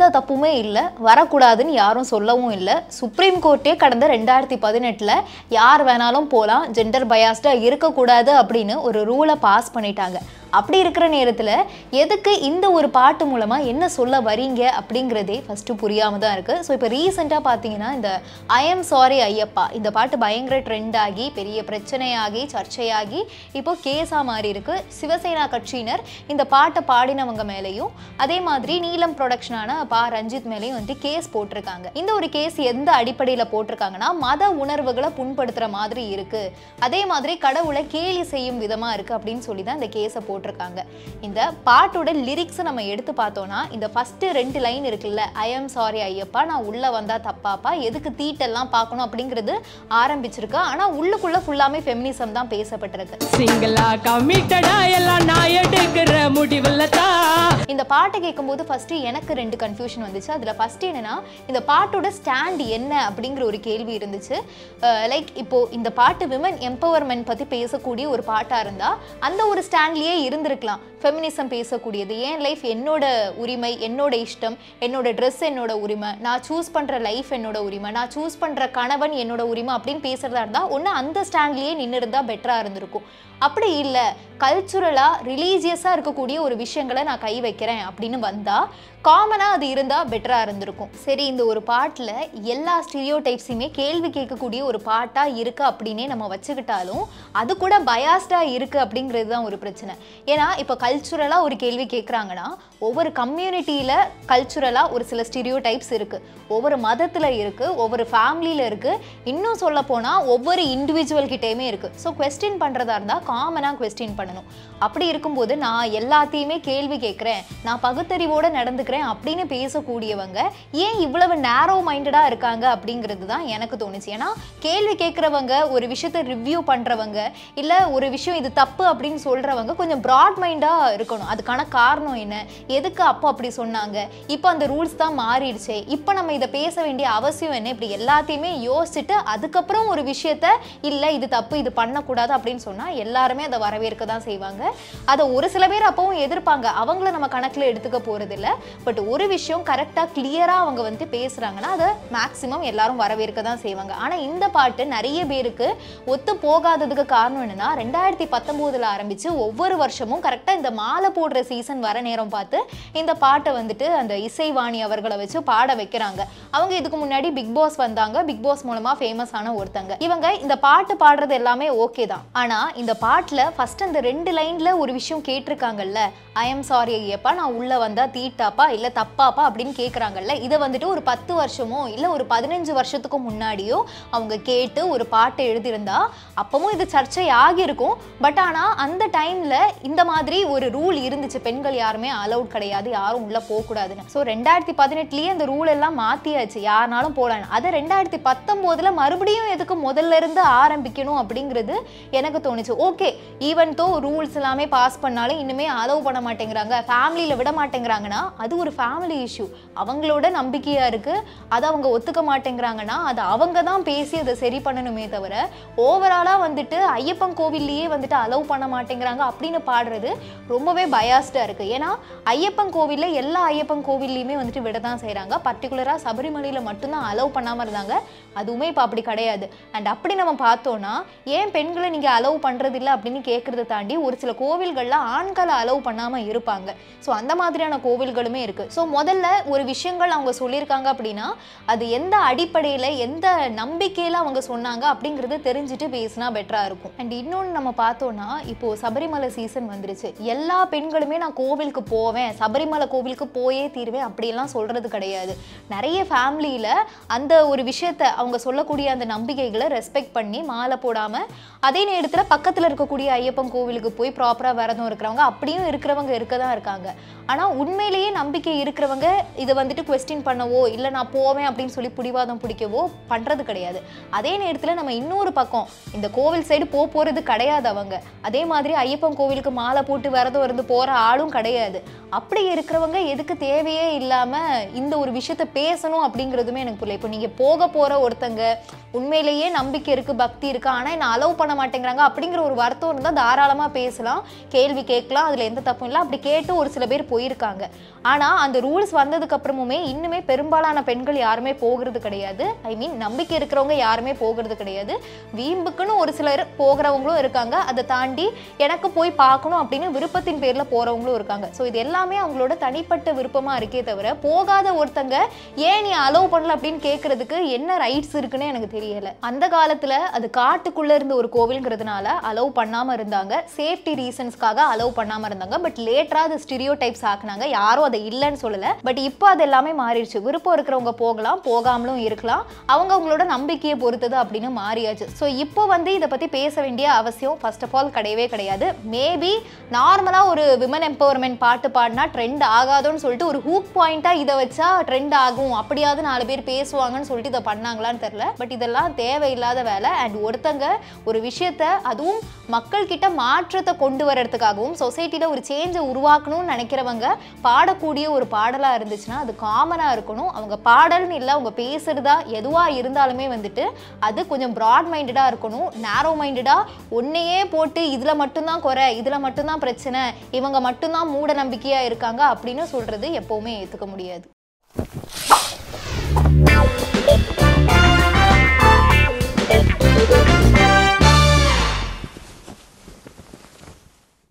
எந்த தப்புமே இல்லை வரக்கூடாதுன்னு யாரும் சொல்லவும் இல்லை சுப்ரீம் கோர்ட்டே கடந்த ரெண்டாயிரத்தி பதினெட்டில் யார் வேணாலும் போகலாம் ஜெண்டர் பயாஸ்டாக இருக்கக்கூடாது அப்படின்னு ஒரு ரூலை பாஸ் பண்ணிட்டாங்க அப்படி இருக்கிற நேரத்தில் எதுக்கு இந்த ஒரு பாட்டு மூலமாக என்ன சொல்ல வரீங்க அப்படிங்கிறதே ஃபஸ்ட்டு புரியாமல் தான் இருக்குது ஸோ இப்போ ரீசெண்டாக பார்த்தீங்கன்னா இந்த ஐ எம் சாரி ஐயப்பா இந்த பாட்டு பயங்கர ட்ரெண்ட் ஆகி பெரிய பிரச்சனையாகி சர்ச்சையாகி இப்போ கேஸாக மாறி இருக்கு சிவசேனா கட்சியினர் இந்த பாட்டை பாடினவங்க மேலேயும் அதே மாதிரி நீலம் ப்ரொடக்ஷனான பா ரஞ்சித் மேலேயும் வந்து கேஸ் போட்டிருக்காங்க இந்த ஒரு கேஸ் எந்த அடிப்படையில் போட்டிருக்காங்கன்னா மத உணர்வுகளை புண்படுத்துகிற மாதிரி இருக்கு அதே மாதிரி கடவுளை கேலி செய்யும் விதமாக இருக்கு அப்படின்னு சொல்லி தான் இந்த கேஸை போட்டிருக்காங்க இந்த பாட்டோட லிரிக்ஸை நம்ம எடுத்து பார்த்தோம்னா இந்த ஃபர்ஸ்ட் ரெண்டு லைன் இருக்குல்ல ஐ எம் சாரி ஐயப்பா நான் உள்ள வந்தா தப்பாப்பா எதுக்கு தீட்டெல்லாம் பார்க்கணும் அப்படிங்கிறது ஆரம்பிச்சிருக்கு ஆனா உள்ளுக்குள்ள ஃபுல்லாமே ஃபெமினிசம் தான் பேசப்பட்டிருக்கு சிங்கிளா கமிட்டடா எல்லாம் நான் எடுக்கிற முடிவுல தான் இந்த பாட்டை கேட்கும்போது ஃபர்ஸ்ட் எனக்கு ரெண்டு கன்ஃபியூஷன் வந்துச்சு அதில் ஃபர்ஸ்ட் என்னன்னா இந்த பாட்டோட ஸ்டாண்ட் என்ன அப்படிங்கிற ஒரு கேள்வி இருந்துச்சு லைக் இப்போ இந்த பாட்டு விமன் எம்பவர்மெண்ட் பற்றி பேசக்கூடிய ஒரு பாட்டாக இருந்தால் அந்த ஒரு ஸ்டாண்ட்லேயே இருந்திருக்கலாம் ஃபெமினிசம் பேசக்கூடியது என் லைஃப் என்னோட உரிமை என்னோட இஷ்டம் என்னோட ட்ரெஸ் என்னோட உரிமை நான் சூஸ் பண்ணுற லைஃப் என்னோட உரிமை நான் சூஸ் பண்ணுற கணவன் என்னோட உரிமை அப்படின்னு பேசுகிறதா இருந்தால் ஒன்று அந்த ஸ்டாண்ட்லேயே நின்று இருந்தால் பெட்டராக இருந்திருக்கும் அப்படி இல்லை கல்ச்சுரலாக ரிலீஜியஸாக இருக்கக்கூடிய ஒரு விஷயங்களை நான் கை வைக்கிறேன் அப்படின்னு வந்தால் காமனாக அது இருந்தால் பெட்டராக இருந்திருக்கும் சரி இந்த ஒரு பாட்டில் எல்லா ஸ்டீரியோ டைப்ஸையுமே கேள்வி கேட்கக்கூடிய ஒரு பாட்டாக இருக்குது அப்படின்னே நம்ம வச்சுக்கிட்டாலும் அது கூட பயாஸ்டாக இருக்குது அப்படிங்கிறது தான் ஒரு பிரச்சனை ஏன்னா இப்போ கல்ச்சுரலாக ஒரு கேள்வி கேட்குறாங்கன்னா ஒவ்வொரு கம்யூனிட்டியில் கல்ச்சுரலாக ஒரு சில ஸ்டீரியோ டைப்ஸ் இருக்குது ஒவ்வொரு மதத்தில் இருக்குது ஒவ்வொரு ஃபேமிலியில் இருக்குது இன்னும் சொல்ல போனால் ஒவ்வொரு இண்டிவிஜுவல் கிட்டேயுமே இருக்குது ஸோ கொஸ்டின் பண்ணுறதா இருந்தால் காமனாக கொஸ்டின் பண்ணணும் அப்படி இருக்கும்போது நான் எல்லாத்தையுமே கேள்வி கேட்குறேன் நான் பகுத்தறிவோடு நடந்துக்கிறேன் அப்படின்னு பேசக்கூடியவங்க ஏன் இவ்வளவு நேரோ மைண்டடாக இருக்காங்க அப்படிங்கிறது தான் எனக்கு தோணுச்சு ஏன்னா கேள்வி கேட்குறவங்க ஒரு விஷயத்தை ரிவ்யூ பண்ணுறவங்க இல்லை ஒரு விஷயம் இது தப்பு அப்படின்னு சொல்கிறவங்க கொஞ்சம் ப்ராட் மைண்டாக இருக்கணும் அதுக்கான காரணம் என்ன எதுக்கு அப்போ அப்படி சொன்னாங்க இப்போ அந்த ரூல்ஸ் தான் மாறிடுச்சே இப்போ நம்ம இதை பேச வேண்டிய அவசியம் என்ன இப்படி எல்லாத்தையுமே யோசிச்சுட்டு அதுக்கப்புறம் ஒரு விஷயத்த இல்லை இது தப்பு இது பண்ணக்கூடாது அப்படின்னு சொன்னால் எல்லாருமே அதை வரவேற்க தான் செய்வாங்க அதை ஒரு சில பேர் அப்பவும் எதிர்ப்பாங்க அவங்கள நம்ம கணக்கில் எடுத்துக்க போகிறதில்ல பட் ஒரு விஷயம் கரெக்டாக கிளியராக அவங்க வந்து பேசுகிறாங்கன்னா அதை மேக்ஸிமம் எல்லாரும் வரவேற்க தான் செய்வாங்க ஆனால் இந்த பாட்டு நிறைய பேருக்கு ஒத்து போகாததுக்கு காரணம் என்னன்னா ரெண்டாயிரத்தி பத்தொம்போதில் ஆரம்பித்து ஒவ்வொரு வருஷமும் கரெக்டாக இந்த மாலை போடுற சீசன் வர நேரம் பார்த்து இந்த பாட்டை வந்துட்டு அந்த இசைவாணி அவர்களை வச்சு பாட வைக்கிறாங்க அவங்க இதுக்கு முன்னாடி பிக் பாஸ் வந்தாங்க பிக் பாஸ் மூலமாக ஃபேமஸ் ஆன ஒருத்தங்க இவங்க இந்த பாட்டு பாடுறது எல்லாமே ஓகே தான் ஆனால் இந்த பாட்டில் ஃபர்ஸ்ட் அந்த ரெண்டு லைனில் ஒரு விஷயம் கேட்டிருக்காங்கல்ல ஐ எம் சாரி ஐயப்பா நான் உள்ளே வந்தால் தீட்டாப்பா இல்லை தப்பாப்பா அப்படின்னு கேட்குறாங்கல்ல இதை வந்துட்டு ஒரு பத்து வருஷமோ இல்லை ஒரு பதினஞ்சு வருஷத்துக்கு முன்னாடியோ அவங்க கேட்டு ஒரு பாட்டை எழுதியிருந்தா அப்பவும் இது சர்ச்சை ஆகியிருக்கும் பட் ஆனால் அந்த டைமில் இந்த மாதிரி ஒரு ரூல் இருந்துச்சு பெண்கள் யாருமே அலௌட் கிடையாது யாரும் உள்ளே போகக்கூடாதுன்னு ஸோ ரெண்டாயிரத்தி பதினெட்டுலேயே அந்த ரூல் எல்லாம் மாற்றியாச்சு யாருனாலும் போகலான்னு அதை ரெண்டாயிரத்தி பத்தொம்போதில் மறுபடியும் எதுக்கு முதல்ல இருந்து ஆரம்பிக்கணும் அப்படிங்கிறது எனக்கு தோணுச்சு ஓகே ஈவன் தோ ரூல்ஸ் எல்லாமே பாஸ் பண்ணாலும் இன்னுமே அலோவ் பண்ண மாட்டேங்கிறாங்க ஃபேமிலியில் விட மாட்டேங்கிறாங்கன்னா அது ஒரு ஃபேமிலி இஷ்யூ அவங்களோட நம்பிக்கையாக இருக்குது அதை அவங்க ஒத்துக்க மாட்டேங்கிறாங்கன்னா அது அவங்க தான் பேசி அதை சரி பண்ணணுமே தவிர ஓவராலாக வந்துட்டு ஐயப்பன் கோவில்லையே வந்துட்டு அலோவ் பண்ண மாட்டேங்கிறாங்க அப்படின்னு பாடுறது ரொம்பவே பயாஸ்டாக இருக்குது ஏன்னா ஐயப்பன் கோவிலில் எல்லா ஐயப்பன் கோவில்லையுமே வந்துட்டு விட தான் செய்கிறாங்க பர்டிகுலராக சபரிமலையில் மட்டும்தான் அலோவ் பண்ணாமல் இருந்தாங்க அதுவுமே இப்போ அப்படி கிடையாது அண்ட் அப்படி நம்ம பார்த்தோன்னா ஏன் பெண்களை நீங்கள் அலோவ் பண்ணுறது இல்லை அப்படின்னு கேட்குறத தாண்டி ஒரு சில கோவில்களில் ஆண்களை அலோவ் பண்ணாமல் இருப்பாங்க ஸோ அந்த மாதிரியான கோவில்களுமே இருக்குது ஸோ முதல்ல ஒரு விஷயங்கள் அவங்க சொல்லியிருக்காங்க அப்படின்னா அது எந்த அடிப்படையில் எந்த நம்பிக்கையில் அவங்க சொன்னாங்க அப்படிங்கிறத தெரிஞ்சுட்டு பேசினா பெட்டராக இருக்கும் அண்ட் இன்னொன்று நம்ம பார்த்தோன்னா இப்போது சபரிமலை சீசன் வந்துருச்சு எல்லா பெண்களுமே நான் கோவிலுக்கு போவேன் சபரிமலை கோவிலுக்கு போயே தீருவேன் அப்படியெல்லாம் சொல்கிறது கிடையாது நிறைய ஃபேமிலியில் அந்த ஒரு விஷயத்த அவங்க சொல்லக்கூடிய அந்த நம்பிக்கைகளை ரெஸ்பெக்ட் பண்ணி மாலை போடாமல் அதே நேரத்தில் பக்கத்தில் இருக்கக்கூடிய ஐயப்பன் கோவிலுக்கு போய் ப்ராப்பராக விரதம் இருக்கிறவங்க அப்படியும் இருக்கிறவங்க இருக்க தான் இருக்காங்க ஆனால் உண்மையிலேயே நம்பிக்கை இருக்கிறவங்க இதை வந்துட்டு கொஸ்டின் பண்ணவோ இல்லை நான் போவேன் அப்படின்னு சொல்லி பிடிவாதம் பிடிக்கவோ பண்ணுறது கிடையாது அதே நேரத்தில் நம்ம இன்னொரு பக்கம் இந்த கோவில் சைடு போக போகிறது கிடையாது அவங்க அதே மாதிரி ஐயப்பன் கோவிலுக்கு மாலை போட்டு விரதம் இருந்து போற ஆளும் கிடையாது அப்படி இருக்கிறவங்க எதுக்கு தேவையே இல்லாம இந்த ஒரு விஷயத்த பேசணும் அப்படிங்கிறதுமே எனக்கு புரியல இப்போ நீங்க போக போற ஒருத்தங்க உண்மையிலேயே நம்பிக்கை இருக்கு பக்தி இருக்கு ஆனா என்ன அலோவ் பண்ண மாட்டேங்கிறாங்க அப்படிங்கிற ஒரு வருத்தம் இருந்தா தாராளமா பேசலாம் கேள்வி கேட்கலாம் அதுல எந்த தப்பும் இல்லை அப்படி கேட்டு ஒரு சில பேர் போயிருக்காங்க ஆனா அந்த ரூல்ஸ் வந்ததுக்கு அப்புறமுமே இன்னுமே பெரும்பாலான பெண்கள் யாருமே போகிறது கிடையாது ஐ மீன் நம்பிக்கை இருக்கிறவங்க யாருமே போகிறது கிடையாது வீம்புக்குன்னு ஒரு சிலர் போகிறவங்களும் இருக்காங்க அதை தாண்டி எனக்கு போய் பார்க்கணும் அப்படின்னு விருப்பத்தின் பேர்ல போறவங்களும் இருக்காங்க ஸோ இது எல்லாமே அவங்களோட தனிப்பட்ட விருப்பமா இருக்கே தவிர போகாத ஒருத்தங்க ஏன் நீ அலோவ் பண்ணல அப்படின்னு கேட்கறதுக்கு என்ன ரைட்ஸ் இருக்குன்னு எனக்கு தெரியல அந்த காலத்துல அது காட்டுக்குள்ள இருந்த ஒரு கோவில்ங்கிறதுனால அலோவ் பண்ணாம இருந்தாங்க சேஃப்டி ரீசன்ஸ்க்காக அலோவ் பண்ணாம இருந்தாங்க பட் லேட்டரா அது ஸ்டிரியோ டைப்ஸ் ஆக்குனாங்க யாரும் அதை இல்லைன்னு சொல்லல பட் இப்போ அது எல்லாமே மாறிடுச்சு விருப்பம் இருக்கிறவங்க போகலாம் போகாமலும் இருக்கலாம் அவங்க அவங்களோட நம்பிக்கையை பொறுத்தது அப்படின்னு மாறியாச்சு ஸோ இப்போ வந்து இதை பத்தி பேச வேண்டிய அவசியம் ஃபர்ஸ்ட் ஆஃப் ஆல் கிடையவே கிடையாது மேபி நார்மலா ஒரு விமன் எம்பவர்மெண்ட் பாட்டு பாடினா ட்ரெண்ட் ஆகாதோன்னு சொல்லிட்டு ஒரு ஹூக் பாயிண்டா இதை வச்சா ட்ரெண்ட் ஆகும் அப்படியாவது நாலு பேர் பேசுவாங்கன்னு சொல்லிட்டு இதை பண்ணாங்களான்னு தெரியல பட் இதெல்லாம் தேவையில்லாத வேலை அண்ட் ஒருத்தங்க ஒரு விஷயத்த அதுவும் மக்கள் கிட்ட மாற்றத்தை கொண்டு வர்றதுக்காகவும் சொசைட்டில ஒரு சேஞ்சை உருவாக்கணும்னு நினைக்கிறவங்க பாடக்கூடிய ஒரு பாடலா இருந்துச்சுன்னா அது காமனா இருக்கணும் அவங்க பாடல்னு இல்லை அவங்க பேசுறதா எதுவா இருந்தாலுமே வந்துட்டு அது கொஞ்சம் ப்ராட் மைண்டடா இருக்கணும் நேரோ மைண்டடா ஒன்னையே போட்டு இதுல மட்டும்தான் குறை இதுல மட்டும்தான் பிரச்சனை இவங்க மட்டும்தான் மூட நம்பிக்கையா இருக்காங்க அப்படின்னு சொல்றது எப்பவுமே ஏத்துக்க முடியாது